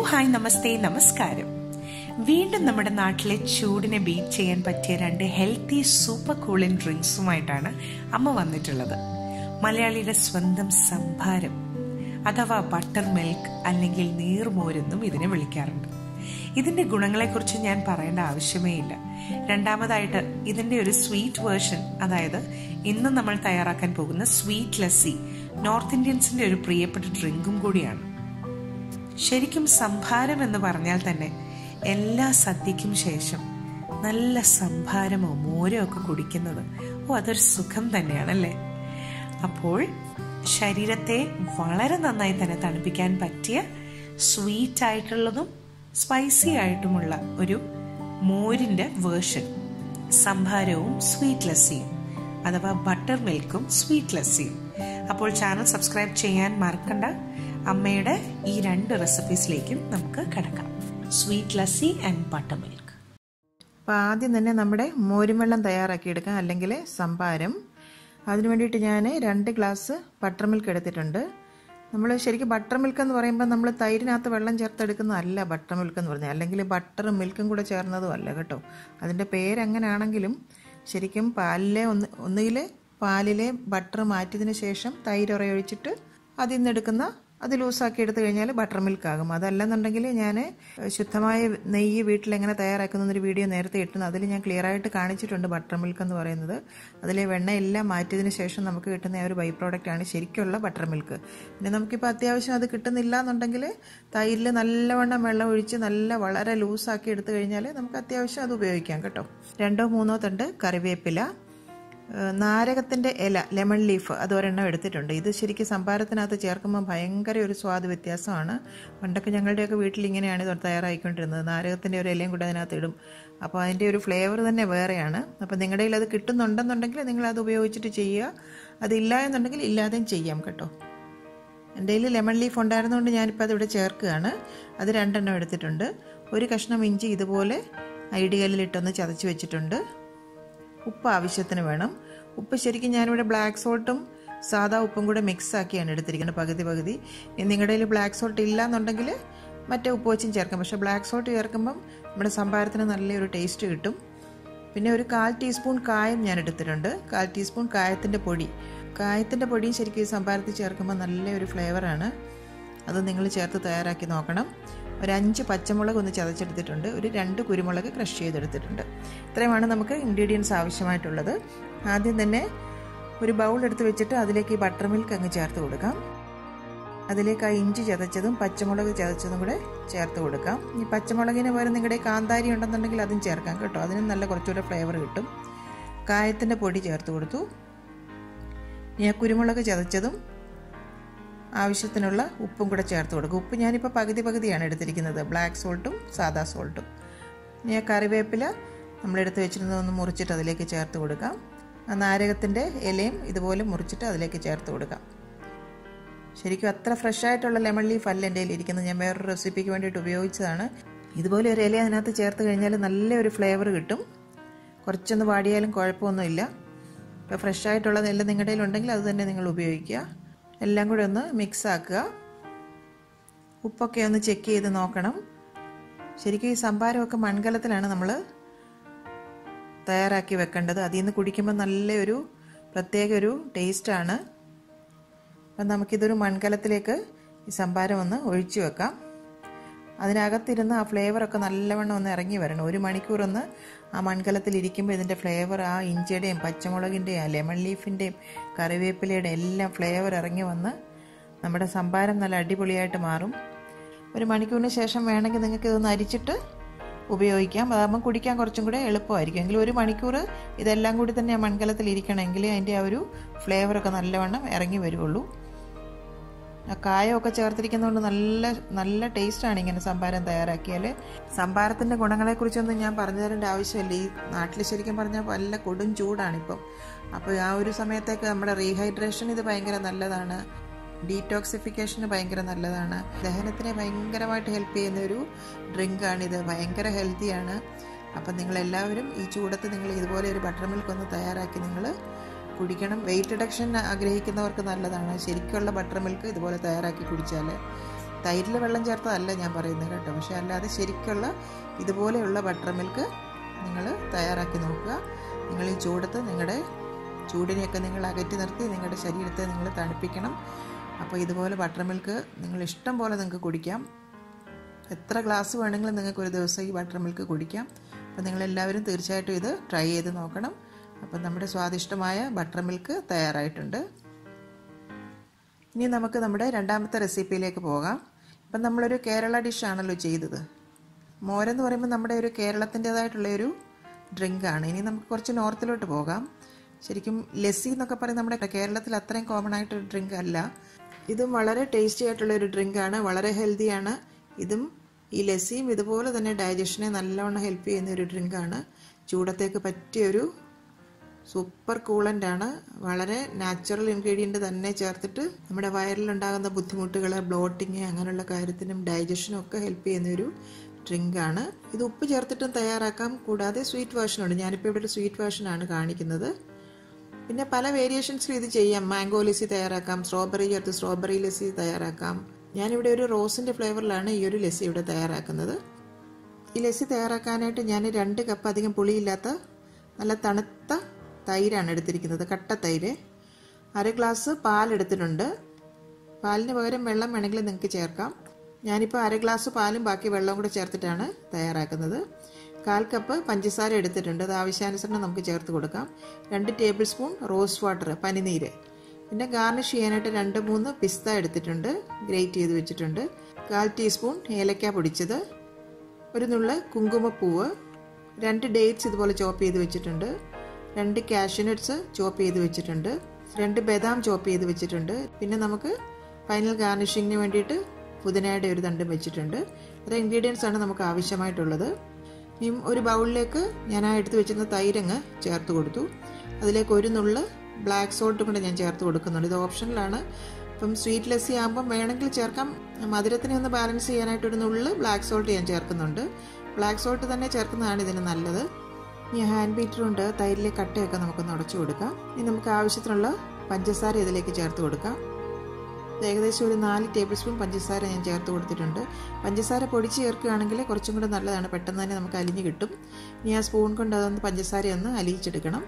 hi നമസ്തേ നമസ്കാരം വീണ്ടും നമ്മുടെ നാട്ടിലെ ചൂടിനെ ബീറ്റ് ചെയ്യാൻ പറ്റിയ രണ്ട് ഹെൽത്തി സൂപ്പർ കൂളിംഗ് ഡ്രിങ്ക്സുമായിട്ടാണ് അമ്മ വന്നിട്ടുള്ളത് മലയാളിയുടെ സ്വന്തം സംഭാരം അഥവാ ബട്ടർ മിൽക്ക് അല്ലെങ്കിൽ നീർമോരെന്നും ഇതിനെ വിളിക്കാറുണ്ട് ഇതിന്റെ ഗുണങ്ങളെക്കുറിച്ച് ഞാൻ പറയേണ്ട ആവശ്യമേ ഇല്ല രണ്ടാമതായിട്ട് ഇതിന്റെ ഒരു സ്വീറ്റ് വേർഷൻ അതായത് ഇന്ന് നമ്മൾ തയ്യാറാക്കാൻ പോകുന്ന സ്വീറ്റ് ലസ്സി നോർത്ത് ഇന്ത്യൻസിന്റെ ഒരു പ്രിയപ്പെട്ട ഡ്രിങ്കും കൂടിയാണ് ശരിക്കും സംഭാരം എന്ന് പറഞ്ഞാൽ തന്നെ എല്ലാ സദ്യക്കും ശേഷം നല്ല സംഭാരമോ മോരോ ഒക്കെ കുടിക്കുന്നത് ഓ അതൊരു സുഖം തന്നെയാണല്ലേ അപ്പോൾ ശരീരത്തെ വളരെ നന്നായി തന്നെ തണുപ്പിക്കാൻ പറ്റിയ സ്വീറ്റ് ആയിട്ടുള്ളതും സ്പൈസി ആയിട്ടുമുള്ള ഒരു മോരിന്റെ വേർഷൻ സംഭാരവും സ്വീറ്റ് ലസ്സിയും അഥവാ ബട്ടർ മിൽക്കും സ്വീറ്റ് ലസ്സിയും അപ്പോൾ ചാനൽ സബ്സ്ക്രൈബ് ചെയ്യാൻ മറക്കണ്ട അമ്മയുടെ ഈ രണ്ട് റെസിപ്പീസിലേക്കും നമുക്ക് കിടക്കാം sweet lassi and butter milk അപ്പോൾ ആദ്യം തന്നെ നമ്മുടെ മോരുവെള്ളം തയ്യാറാക്കി എടുക്കാം അല്ലെങ്കിൽ സംഭാരം അതിനു വേണ്ടിയിട്ട് ഞാൻ രണ്ട് ഗ്ലാസ് ബട്ടർ മിൽക്ക് എടുത്തിട്ടുണ്ട് നമ്മൾ ശരിക്കും ബട്ടർ മിൽക്ക് എന്ന് പറയുമ്പോൾ നമ്മൾ തൈരിനകത്ത് വെള്ളം ചേർത്തെടുക്കുന്നതല്ല ബട്ടർ മിൽക്ക് എന്ന് പറഞ്ഞാൽ അല്ലെങ്കിൽ ബട്ടറും മിൽക്കും കൂടെ ചേർന്നതും അല്ല കേട്ടോ അതിൻ്റെ പേരെങ്ങനെയാണെങ്കിലും ശരിക്കും പാലിലെ ഒന്ന് ഒന്നുകിൽ പാലിലെ ബട്ടർ മാറ്റിയതിന് ശേഷം തൈര് ഉറയൊഴിച്ചിട്ട് അതിൽ നിന്ന് എടുക്കുന്ന അത് ലൂസാക്കി എടുത്തു കഴിഞ്ഞാൽ ബട്ടർ മിൽക്ക് ആകും അതല്ലെന്നുണ്ടെങ്കിൽ ഞാൻ ശുദ്ധമായ നെയ്യ് വീട്ടിൽ എങ്ങനെ തയ്യാറാക്കുന്ന ഒരു വീഡിയോ നേരത്തെ ഇട്ടുന്നു അതിൽ ഞാൻ ക്ലിയർ ആയിട്ട് കാണിച്ചിട്ടുണ്ട് ബട്ടർ മിൽക്ക് എന്ന് പറയുന്നത് അതിലെ വെണ്ണയെല്ലാം മാറ്റിയതിന് ശേഷം നമുക്ക് കിട്ടുന്ന ആ ഒരു ബൈ പ്രോഡക്റ്റാണ് ശരിക്കുള്ള ബട്ടർ മിൽക്ക് പിന്നെ നമുക്കിപ്പോൾ അത്യാവശ്യം അത് കിട്ടുന്നില്ല എന്നുണ്ടെങ്കിൽ തൈരിൽ നല്ലവണ്ണം വെള്ളം ഒഴിച്ച് നല്ല വളരെ ലൂസാക്കി എടുത്തു കഴിഞ്ഞാൽ നമുക്ക് അത്യാവശ്യം അത് ഉപയോഗിക്കാം കേട്ടോ രണ്ടോ മൂന്നോ തണ്ട് കറിവേപ്പില നാരകത്തിൻ്റെ ഇല ലെമൺ ലീഫ് അത് ഒരെണ്ണം എടുത്തിട്ടുണ്ട് ഇത് ശരിക്കും സംഭാരത്തിനകത്ത് ചേർക്കുമ്പോൾ ഭയങ്കര ഒരു സ്വാദ് വ്യത്യാസമാണ് പണ്ടൊക്കെ ഞങ്ങളുടെയൊക്കെ വീട്ടിൽ ഇങ്ങനെയാണ് ഇത് തയ്യാറായിക്കൊണ്ടിരുന്നത് നാരകത്തിൻ്റെ ഒരു ഇലയും കൂടെ അതിനകത്ത് ഇടും അപ്പോൾ അതിൻ്റെ ഒരു ഫ്ലേവർ തന്നെ വേറെയാണ് അപ്പോൾ നിങ്ങളുടെ കയ്യിൽ അത് കിട്ടുന്നുണ്ടെന്നുണ്ടെങ്കിൽ നിങ്ങൾ അത് ഉപയോഗിച്ചിട്ട് ചെയ്യുക അതില്ല എന്നുണ്ടെങ്കിൽ ഇല്ലാതെയും ചെയ്യാം കേട്ടോ എൻ്റെ കയ്യിൽ ലെമൺ ലീഫ് ഉണ്ടായിരുന്നതുകൊണ്ട് ഞാനിപ്പോൾ അതിവിടെ ചേർക്കുകയാണ് അത് രണ്ടെണ്ണം എടുത്തിട്ടുണ്ട് ഒരു കഷ്ണം ഇഞ്ചി ഇതുപോലെ ഐഡിയലിലിട്ടൊന്ന് ചതച്ച് വെച്ചിട്ടുണ്ട് ഉപ്പ് ആവശ്യത്തിന് വേണം ഉപ്പ് ശരിക്കും ഞാനിവിടെ ബ്ലാക്ക് സോൾട്ടും സാധാ ഉപ്പും കൂടെ മിക്സ് ആക്കിയാണ് എടുത്തിരിക്കുന്നത് പകുതി പകുതി നിങ്ങളുടെ കയ്യിൽ ബ്ലാക്ക് സോൾട്ട് ഇല്ല എന്നുണ്ടെങ്കിൽ മറ്റേ ഉപ്പ് വെച്ചും ചേർക്കാം പക്ഷേ ബ്ലാക്ക് സോൾട്ട് ചേർക്കുമ്പം നമ്മുടെ സംഭാരത്തിന് നല്ലൊരു ടേസ്റ്റ് കിട്ടും പിന്നെ ഒരു കാൽ ടീസ്പൂൺ കായം ഞാൻ എടുത്തിട്ടുണ്ട് കാൽ ടീസ്പൂൺ കായത്തിൻ്റെ പൊടി കായത്തിൻ്റെ പൊടിയും ശരിക്കും ഈ സംഭാരത്തിൽ ചേർക്കുമ്പോൾ നല്ലൊരു ഫ്ലേവറാണ് അത് നിങ്ങൾ ചേർത്ത് തയ്യാറാക്കി നോക്കണം ഒരു അഞ്ച് പച്ചമുളക് ഒന്ന് ചതച്ചെടുത്തിട്ടുണ്ട് ഒരു രണ്ട് കുരുമുളക് ക്രഷ് ചെയ്തെടുത്തിട്ടുണ്ട് ഇത്രയുമാണ് നമുക്ക് ഇൻഗ്രീഡിയൻസ് ആവശ്യമായിട്ടുള്ളത് ആദ്യം തന്നെ ഒരു ബൗൾ എടുത്ത് വെച്ചിട്ട് അതിലേക്ക് ഈ ബട്ടർ മിൽക്ക് അങ്ങ് ചേർത്ത് കൊടുക്കാം അതിലേക്ക് ആ ഇഞ്ചി ചതച്ചതും പച്ചമുളക് ചതച്ചതും കൂടെ ചേർത്ത് കൊടുക്കാം ഈ പച്ചമുളകിന് പകരം നിങ്ങളുടെ കാന്താരി ഉണ്ടെന്നുണ്ടെങ്കിൽ അതും ചേർക്കാം കേട്ടോ അതിനും നല്ല കുറച്ചുകൂടെ ഫ്ലേവർ കിട്ടും കായത്തിൻ്റെ പൊടി ചേർത്ത് കൊടുത്തു ഇനി ആ കുരുമുളക് ചതച്ചതും ആവശ്യത്തിനുള്ള ഉപ്പും കൂടെ ചേർത്ത് കൊടുക്കും ഉപ്പ് ഞാനിപ്പോൾ പകുതി പകുതിയാണ് എടുത്തിരിക്കുന്നത് ബ്ലാക്ക് സോൾട്ടും സാദാ സോൾട്ടും ഇനി ആ കറിവേപ്പില നമ്മളെടുത്ത് വെച്ചിരുന്നതൊന്ന് മുറിച്ചിട്ട് അതിലേക്ക് ചേർത്ത് കൊടുക്കാം ആ നാരകത്തിൻ്റെ ഇലയും ഇതുപോലെ മുറിച്ചിട്ട് അതിലേക്ക് ചേർത്ത് കൊടുക്കാം ശരിക്കും അത്ര ഫ്രഷ് ആയിട്ടുള്ള ലെമൺ ലീഫ് അല്ല എൻ്റെ ഇരിക്കുന്നത് ഞാൻ വേറൊരു റെസിപ്പിക്ക് വേണ്ടിയിട്ട് ഉപയോഗിച്ചതാണ് ഇതുപോലെ ഒരു ഇല അതിനകത്ത് ചേർത്ത് കഴിഞ്ഞാൽ നല്ലൊരു ഫ്ലേവർ കിട്ടും കുറച്ചൊന്ന് വാടിയാലും കുഴപ്പമൊന്നുമില്ല ഇപ്പോൾ ഫ്രഷ് ആയിട്ടുള്ള നെല്ല് നിങ്ങളുടെ ഉണ്ടെങ്കിൽ അത് തന്നെ നിങ്ങൾ ഉപയോഗിക്കുക എല്ലാം കൂടെ ഒന്ന് മിക്സ് ആക്കുക ഉപ്പൊക്കെ ഒന്ന് ചെക്ക് ചെയ്ത് നോക്കണം ശരിക്കും ഈ സംഭാരമൊക്കെ മൺകലത്തിലാണ് നമ്മൾ തയ്യാറാക്കി വെക്കേണ്ടത് അതിൽ നിന്ന് കുടിക്കുമ്പോൾ നല്ലൊരു പ്രത്യേക ഒരു ടേസ്റ്റാണ് അപ്പം നമുക്കിതൊരു മൺകലത്തിലേക്ക് ഈ സംഭാരം ഒന്ന് ഒഴിച്ചു വെക്കാം അതിനകത്തിരുന്ന് ആ ഫ്ലേവറൊക്കെ നല്ലവണ്ണം ഒന്ന് ഇറങ്ങി വരണം ഒരു മണിക്കൂർ ഒന്ന് ആ മൺകലത്തിൽ ഇരിക്കുമ്പോൾ ഇതിൻ്റെ ഫ്ലേവർ ആ ഇഞ്ചിയുടെയും പച്ചമുളകിൻ്റെയും ലെമൺ ലീഫിൻ്റെയും കറിവേപ്പിലയുടെ എല്ലാം ഫ്ലേവർ ഇറങ്ങി വന്ന് നമ്മുടെ സംഭാരം നല്ല അടിപൊളിയായിട്ട് മാറും ഒരു മണിക്കൂറിന് ശേഷം വേണമെങ്കിൽ നിങ്ങൾക്ക് ഇതൊന്ന് അരിച്ചിട്ട് ഉപയോഗിക്കാം അതാകുമ്പോൾ കുടിക്കാൻ കുറച്ചും കൂടെ എളുപ്പമായിരിക്കും എങ്കിലും ഒരു മണിക്കൂർ ഇതെല്ലാം കൂടി തന്നെ ആ മൺകലത്തിൽ ഇരിക്കണമെങ്കിൽ അതിൻ്റെ ആ ഒരു ഫ്ലേവറൊക്കെ നല്ലവണ്ണം ഇറങ്ങി വരുള്ളൂ ആ കായമൊക്കെ ചേർത്തിരിക്കുന്നതുകൊണ്ട് നല്ല നല്ല ടേസ്റ്റാണ് ഇങ്ങനെ സംഭാരം തയ്യാറാക്കിയാൽ സംഭാരത്തിൻ്റെ ഗുണങ്ങളെക്കുറിച്ചൊന്നും ഞാൻ പറഞ്ഞു തരേണ്ട ആവശ്യമില്ല ഈ നാട്ടിൽ ശരിക്കും പറഞ്ഞാൽ വല്ല കൊടും ചൂടാണിപ്പം അപ്പോൾ ആ ഒരു സമയത്തേക്ക് നമ്മുടെ റീഹൈഡ്രേഷൻ ഇത് ഭയങ്കര നല്ലതാണ് ഡീറ്റോക്സിഫിക്കേഷന് ഭയങ്കര നല്ലതാണ് ദഹനത്തിനെ ഭയങ്കരമായിട്ട് ഹെൽപ്പ് ചെയ്യുന്ന ഒരു ഡ്രിങ്കാണ് ഇത് ഭയങ്കര ഹെൽത്തിയാണ് അപ്പം നിങ്ങളെല്ലാവരും ഈ ചൂടത്ത് നിങ്ങൾ ഇതുപോലെ ഒരു ബട്ടർ മിൽക്ക് ഒന്ന് തയ്യാറാക്കി നിങ്ങൾ കുടിക്കണം വെയിറ്റ് റിഡക്ഷൻ ആഗ്രഹിക്കുന്നവർക്ക് നല്ലതാണ് ശരിക്കുള്ള ബട്ടർ മിൽക്ക് ഇതുപോലെ തയ്യാറാക്കി കുടിച്ചാൽ തൈരിൽ വെള്ളം ചേർത്തതല്ല ഞാൻ പറയുന്നത് കേട്ടോ പക്ഷേ അല്ലാതെ ശരിക്കുള്ള ഇതുപോലെയുള്ള ബട്ടർ മിൽക്ക് നിങ്ങൾ തയ്യാറാക്കി നോക്കുക നിങ്ങൾ ഈ ചൂടത്ത് നിങ്ങളുടെ ചൂടിനെയൊക്കെ നിങ്ങൾ അകറ്റി നിർത്തി നിങ്ങളുടെ ശരീരത്തെ നിങ്ങൾ തണുപ്പിക്കണം അപ്പോൾ ഇതുപോലെ ബട്ടർ മിൽക്ക് നിങ്ങൾ ഇഷ്ടം പോലെ നിങ്ങൾക്ക് കുടിക്കാം എത്ര ഗ്ലാസ് വേണമെങ്കിലും നിങ്ങൾക്ക് ഒരു ദിവസം ഈ ബട്ടർ മിൽക്ക് കുടിക്കാം അപ്പോൾ നിങ്ങളെല്ലാവരും തീർച്ചയായിട്ടും ഇത് ട്രൈ ചെയ്ത് നോക്കണം അപ്പം നമ്മുടെ സ്വാദിഷ്ടമായ ബട്ടർ മിൽക്ക് തയ്യാറായിട്ടുണ്ട് ഇനി നമുക്ക് നമ്മുടെ രണ്ടാമത്തെ റെസിപ്പിയിലേക്ക് പോകാം ഇപ്പം നമ്മളൊരു കേരള ഡിഷാണല്ലോ ചെയ്തത് മോരെന്ന് പറയുമ്പോൾ നമ്മുടെ ഒരു കേരളത്തിൻ്റെതായിട്ടുള്ള ഒരു ഡ്രിങ്കാണ് ഇനി നമുക്ക് കുറച്ച് നോർത്തിലോട്ട് പോകാം ശരിക്കും ലസ്സി എന്നൊക്കെ പറയും നമ്മുടെ കേരളത്തിൽ അത്രയും കോമൺ ആയിട്ടൊരു ഡ്രിങ്ക് അല്ല ഇതും വളരെ ടേസ്റ്റി ആയിട്ടുള്ള ഒരു ഡ്രിങ്കാണ് വളരെ ഹെൽത്തിയാണ് ഇതും ഈ ലസ്സിയും ഇതുപോലെ തന്നെ ഡൈജഷനെ നല്ലവണ്ണം ഹെൽപ്പ് ചെയ്യുന്ന ഒരു ഡ്രിങ്കാണ് ചൂടത്തേക്ക് പറ്റിയൊരു സൂപ്പർ കൂളൻ്റ് ആണ് വളരെ നാച്ചുറൽ ഇൻഗ്രീഡിയൻ്റ് തന്നെ ചേർത്തിട്ട് നമ്മുടെ വയറിലുണ്ടാകുന്ന ബുദ്ധിമുട്ടുകൾ ബ്ലോട്ടിങ് അങ്ങനെയുള്ള കാര്യത്തിനും ഡൈജഷനും ഒക്കെ ഹെൽപ്പ് ചെയ്യുന്ന ഒരു ഡ്രിങ്കാണ് ഇത് ഉപ്പ് ചേർത്തിട്ടും തയ്യാറാക്കാം കൂടാതെ സ്വീറ്റ് വേർഷനുണ്ട് ഞാനിപ്പോൾ ഇവിടെ ഒരു സ്വീറ്റ് വേർഷനാണ് കാണിക്കുന്നത് പിന്നെ പല വേരിയേഷൻസിലും ഇത് ചെയ്യാം മാംഗോ ലസ്സി തയ്യാറാക്കാം സ്ട്രോബെറി ചേർത്ത് സ്ട്രോബെറി ലസ്സി തയ്യാറാക്കാം ഞാനിവിടെ ഒരു റോസിൻ്റെ ഫ്ലേവറിലാണ് ഈ ഒരു ലസ്സി ഇവിടെ തയ്യാറാക്കുന്നത് ഈ ലസ്സി തയ്യാറാക്കാനായിട്ട് ഞാൻ രണ്ട് കപ്പ് അധികം പുളിയില്ലാത്ത നല്ല തണുത്ത തൈരാണ് എടുത്തിരിക്കുന്നത് കട്ട തൈര് അര ഗ്ലാസ് പാലെടുത്തിട്ടുണ്ട് പാലിന് പകരം വെള്ളം വേണമെങ്കിൽ നിങ്ങൾക്ക് ചേർക്കാം ഞാനിപ്പോൾ അര ഗ്ലാസ് പാലും ബാക്കി വെള്ളവും കൂടെ ചേർത്തിട്ടാണ് തയ്യാറാക്കുന്നത് കാൽ കപ്പ് പഞ്ചസാര എടുത്തിട്ടുണ്ട് അത് ആവശ്യാനുസരണം നമുക്ക് ചേർത്ത് കൊടുക്കാം രണ്ട് ടേബിൾ സ്പൂൺ റോസ് വാട്ടർ പനിനീര് പിന്നെ ഗാർണിഷ് ചെയ്യാനായിട്ട് രണ്ട് മൂന്ന് പിസ്ത എടുത്തിട്ടുണ്ട് ഗ്രേറ്റ് ചെയ്ത് വെച്ചിട്ടുണ്ട് കാൽ ടീസ്പൂൺ ഏലക്ക പൊടിച്ചത് ഒരു നുള്ള കുങ്കുമപ്പൂവ് രണ്ട് ഡേറ്റ്സ് ഇതുപോലെ ചോപ്പ് ചെയ്ത് വെച്ചിട്ടുണ്ട് രണ്ട് കാഷ്യൂനട്ട്സ് ചോപ്പ് ചെയ്ത് വെച്ചിട്ടുണ്ട് രണ്ട് ബദാം ചോപ്പ് ചെയ്ത് വെച്ചിട്ടുണ്ട് പിന്നെ നമുക്ക് ഫൈനൽ ഗാർണിഷിങ്ങിന് വേണ്ടിയിട്ട് പുതിനയുടെ ഒരു തണ്ടും വെച്ചിട്ടുണ്ട് ഇത്ര ഇൻഗ്രീഡിയൻസ് ആണ് നമുക്ക് ആവശ്യമായിട്ടുള്ളത് ഇനി ഒരു ബൗളിലേക്ക് ഞാൻ ആ എടുത്ത് വെച്ചിരുന്ന തൈരങ്ങ് ചേർത്ത് കൊടുത്തു അതിലേക്ക് ഒരു നുള്ള് ബ്ലാക്ക് സോൾട്ടും കൂടെ ഞാൻ ചേർത്ത് കൊടുക്കുന്നുണ്ട് ഇത് ഓപ്ഷനിലാണ് ഇപ്പം സ്വീറ്റ് ലസ്സി ആകുമ്പം വേണമെങ്കിൽ ചേർക്കാം മധുരത്തിനെ ഒന്ന് ബാലൻസ് ചെയ്യാനായിട്ട് ഒരു നുള്ള് ബ്ലാക്ക് സോൾട്ട് ഞാൻ ചേർക്കുന്നുണ്ട് ബ്ലാക്ക് സോൾട്ട് തന്നെ ചേർക്കുന്നതാണ് ഇതിന് നല്ലത് ഇനി ഹാൻഡ് ബീറ്റർ കൊണ്ട് തൈരിലെ കട്ടയൊക്കെ നമുക്കൊന്ന് ഉടച്ചു കൊടുക്കാം ഇനി നമുക്ക് ആവശ്യത്തിനുള്ള പഞ്ചസാര ഇതിലേക്ക് ചേർത്ത് കൊടുക്കാം ഏകദേശം ഒരു നാല് ടേബിൾ സ്പൂൺ പഞ്ചസാര ഞാൻ ചേർത്ത് കൊടുത്തിട്ടുണ്ട് പഞ്ചസാര പൊടിച്ച് ചേർക്കുകയാണെങ്കിൽ കുറച്ചും കൂടെ നല്ലതാണ് പെട്ടെന്ന് തന്നെ നമുക്ക് അലിഞ്ഞ് കിട്ടും ഇനി ആ സ്പൂൺ കൊണ്ട് അതൊന്ന് പഞ്ചസാര ഒന്ന് അലിയിച്ചെടുക്കണം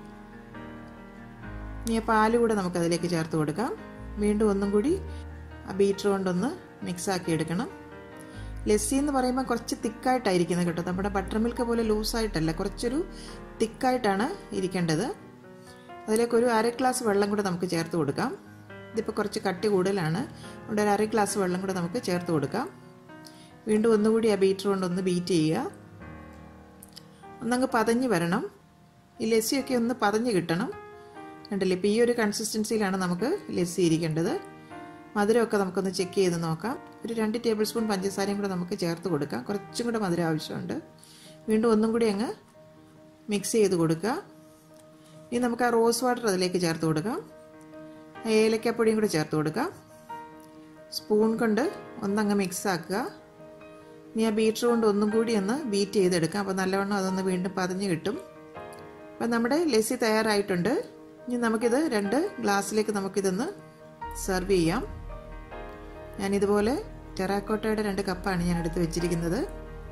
ഇനി ആ പാല് കൂടെ നമുക്ക് അതിലേക്ക് ചേർത്ത് കൊടുക്കാം വീണ്ടും ഒന്നും കൂടി ആ ബീറ്റർ കൊണ്ടൊന്ന് മിക്സാക്കി എടുക്കണം ലസ്സി എന്ന് പറയുമ്പോൾ കുറച്ച് തിക്കായിട്ടായിരിക്കുന്നത് കേട്ടോ നമ്മുടെ ബട്ടർ മിൽക്ക് പോലെ ലൂസായിട്ടല്ല കുറച്ചൊരു തിക്കായിട്ടാണ് ഇരിക്കേണ്ടത് അതിലേക്ക് ഒരു അര ഗ്ലാസ് വെള്ളം കൂടെ നമുക്ക് ചേർത്ത് കൊടുക്കാം ഇതിപ്പോൾ കുറച്ച് കട്ടി കൂടുതലാണ് അതുകൊണ്ട് ഒരു അര ഗ്ലാസ് വെള്ളം കൂടെ നമുക്ക് ചേർത്ത് കൊടുക്കാം വീണ്ടും ഒന്നുകൂടി ആ ബീറ്റർ കൊണ്ടൊന്ന് ബീറ്റ് ചെയ്യുക ഒന്നങ്ങ് പതഞ്ഞ് വരണം ഈ ലസ്സിയൊക്കെ ഒന്ന് പതഞ്ഞ് കിട്ടണം കണ്ടില്ലേ ഇപ്പോൾ ഈ ഒരു കൺസിസ്റ്റൻസിയിലാണ് നമുക്ക് ലസ്സി ഇരിക്കേണ്ടത് മധുരമൊക്കെ നമുക്കൊന്ന് ചെക്ക് ചെയ്ത് നോക്കാം ഒരു രണ്ട് ടേബിൾ സ്പൂൺ പഞ്ചസാരയും കൂടെ നമുക്ക് ചേർത്ത് കൊടുക്കാം കുറച്ചും കൂടെ മധുരം ആവശ്യമുണ്ട് വീണ്ടും ഒന്നും കൂടി അങ്ങ് മിക്സ് ചെയ്ത് കൊടുക്കുക ഇനി നമുക്ക് ആ റോസ് വാട്ടർ അതിലേക്ക് ചേർത്ത് കൊടുക്കാം ഏലക്കപ്പൊടിയും കൂടെ ചേർത്ത് കൊടുക്കാം സ്പൂൺ കൊണ്ട് ഒന്നങ്ങ് മിക്സ് ആക്കുക ഇനി ആ ബീറ്റർ കൊണ്ട് ഒന്നും കൂടി ഒന്ന് ബീറ്റ് ചെയ്തെടുക്കാം അപ്പോൾ നല്ലവണ്ണം അതൊന്ന് വീണ്ടും പതഞ്ഞ് കിട്ടും അപ്പം നമ്മുടെ ലസ്സി തയ്യാറായിട്ടുണ്ട് ഇനി നമുക്കിത് രണ്ട് ഗ്ലാസ്സിലേക്ക് നമുക്കിതൊന്ന് സെർവ് ചെയ്യാം ഞാനിതുപോലെ ടെറാക്കോട്ടയുടെ രണ്ട് കപ്പാണ് ഞാൻ എടുത്ത് വെച്ചിരിക്കുന്നത്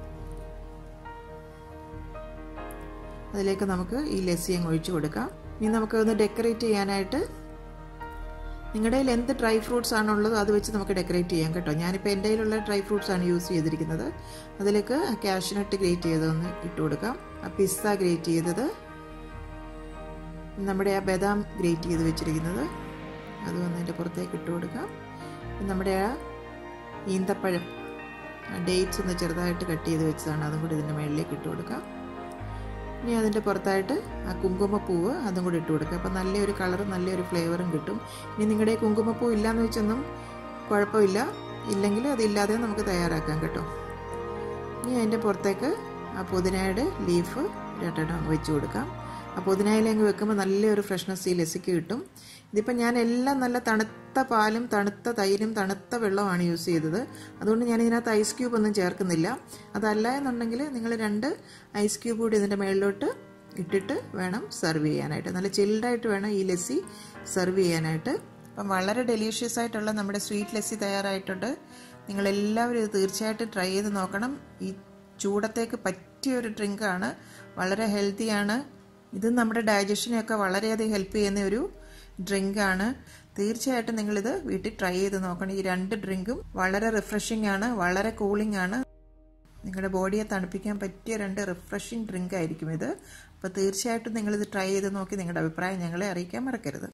അതിലേക്ക് നമുക്ക് ഈ ലസ്സി അങ്ങ് ഒഴിച്ചു കൊടുക്കാം ഇനി നമുക്ക് ഒന്ന് ഡെക്കറേറ്റ് ചെയ്യാനായിട്ട് നിങ്ങളുടെ കയ്യിൽ എന്ത് ഡ്രൈ ഫ്രൂട്ട്സ് ആണുള്ളത് അത് വെച്ച് നമുക്ക് ഡെക്കറേറ്റ് ചെയ്യാം കേട്ടോ ഞാനിപ്പോൾ എൻ്റെ കയ്യിലുള്ള ഡ്രൈ ഫ്രൂട്ട്സ് ആണ് യൂസ് ചെയ്തിരിക്കുന്നത് അതിലേക്ക് ആ കാഷ്നട്ട് ഗ്രേറ്റ് ചെയ്തൊന്ന് ഇട്ട് കൊടുക്കാം ആ പിസ്ത ഗ്രേറ്റ് ചെയ്തത് നമ്മുടെ ആ ബദാം ഗ്രേറ്റ് ചെയ്ത് വെച്ചിരിക്കുന്നത് അത് വന്ന് അതിൻ്റെ പുറത്തേക്ക് ഇട്ട് കൊടുക്കാം നമ്മുടെ ആ ഈന്തപ്പഴം ഡേറ്റ്സ് ഒന്ന് ചെറുതായിട്ട് കട്ട് ചെയ്ത് വെച്ചതാണ് അതും കൂടി ഇതിൻ്റെ മുകളിലേക്ക് ഇട്ട് കൊടുക്കാം ഇനി അതിൻ്റെ പുറത്തായിട്ട് ആ കുങ്കുമപ്പൂവ് അതും കൂടി ഇട്ട് കൊടുക്കുക അപ്പോൾ നല്ലൊരു കളറും നല്ലൊരു ഫ്ലേവറും കിട്ടും ഇനി നിങ്ങളുടെ കുങ്കുമപ്പൂ ഇല്ലയെന്ന് വെച്ചൊന്നും കുഴപ്പമില്ല ഇല്ലെങ്കിൽ അതില്ലാതെ നമുക്ക് തയ്യാറാക്കാം കേട്ടോ ഇനി അതിൻ്റെ പുറത്തേക്ക് ആ പുതിനയുടെ ലീഫ് രണ്ടെണ്ണം വെച്ച് കൊടുക്കാം ആ പുതിനയിലേക്ക് വെക്കുമ്പോൾ നല്ലൊരു ഫ്രഷ്നെസ് ഈ ലസ്സിക്ക് കിട്ടും ഇതിപ്പോൾ ഞാൻ എല്ലാം നല്ല തണുത്ത പാലും തണുത്ത തൈരും തണുത്ത വെള്ളമാണ് യൂസ് ചെയ്തത് അതുകൊണ്ട് ഞാൻ ഇതിനകത്ത് ഐസ് ക്യൂബ് ഒന്നും ചേർക്കുന്നില്ല അതല്ല എന്നുണ്ടെങ്കിൽ നിങ്ങൾ രണ്ട് ഐസ് ക്യൂബ് കൂടി ഇതിൻ്റെ മുകളിലോട്ട് ഇട്ടിട്ട് വേണം സെർവ് ചെയ്യാനായിട്ട് നല്ല ചിൽഡായിട്ട് വേണം ഈ ലസ്സി സെർവ് ചെയ്യാനായിട്ട് അപ്പം വളരെ ഡെലീഷ്യസ് ആയിട്ടുള്ള നമ്മുടെ സ്വീറ്റ് ലസ്സി തയ്യാറായിട്ടുണ്ട് നിങ്ങളെല്ലാവരും ഇത് തീർച്ചയായിട്ടും ട്രൈ ചെയ്ത് നോക്കണം ഈ ചൂടത്തേക്ക് പറ്റിയ ഒരു ഡ്രിങ്കാണ് വളരെ ഹെൽത്തിയാണ് ഇത് നമ്മുടെ ഡൈജഷനെയൊക്കെ വളരെയധികം ഹെൽപ്പ് ചെയ്യുന്ന ഒരു ഡ്രിങ്കാണ് തീർച്ചയായിട്ടും നിങ്ങളിത് വീട്ടിൽ ട്രൈ ചെയ്ത് നോക്കണം ഈ രണ്ട് ഡ്രിങ്കും വളരെ റിഫ്രഷിംഗ് ആണ് വളരെ കൂളിംഗ് ആണ് നിങ്ങളുടെ ബോഡിയെ തണുപ്പിക്കാൻ പറ്റിയ രണ്ട് റിഫ്രഷിംഗ് ഡ്രിങ്ക് ആയിരിക്കും ഇത് അപ്പോൾ തീർച്ചയായിട്ടും നിങ്ങളിത് ട്രൈ ചെയ്ത് നോക്കി നിങ്ങളുടെ അഭിപ്രായം ഞങ്ങളെ അറിയിക്കാൻ മറക്കരുത്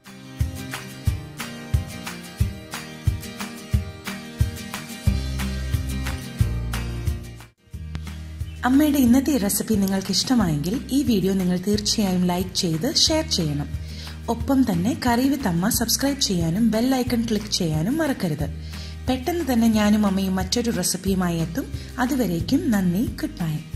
അമ്മയുടെ ഇന്നത്തെ ഈ റെസിപ്പി നിങ്ങൾക്ക് ഇഷ്ടമായെങ്കിൽ ഈ വീഡിയോ നിങ്ങൾ തീർച്ചയായും ലൈക്ക് ചെയ്ത് ഷെയർ ചെയ്യണം ഒപ്പം തന്നെ കറി വിത്ത് അമ്മ സബ്സ്ക്രൈബ് ചെയ്യാനും ബെൽ ഐക്കൺ ക്ലിക്ക് ചെയ്യാനും മറക്കരുത് പെട്ടെന്ന് തന്നെ ഞാനും അമ്മയും മറ്റൊരു റെസിപ്പിയുമായി എത്തും അതുവരേക്കും നന്ദി ഗുഡ് ബൈ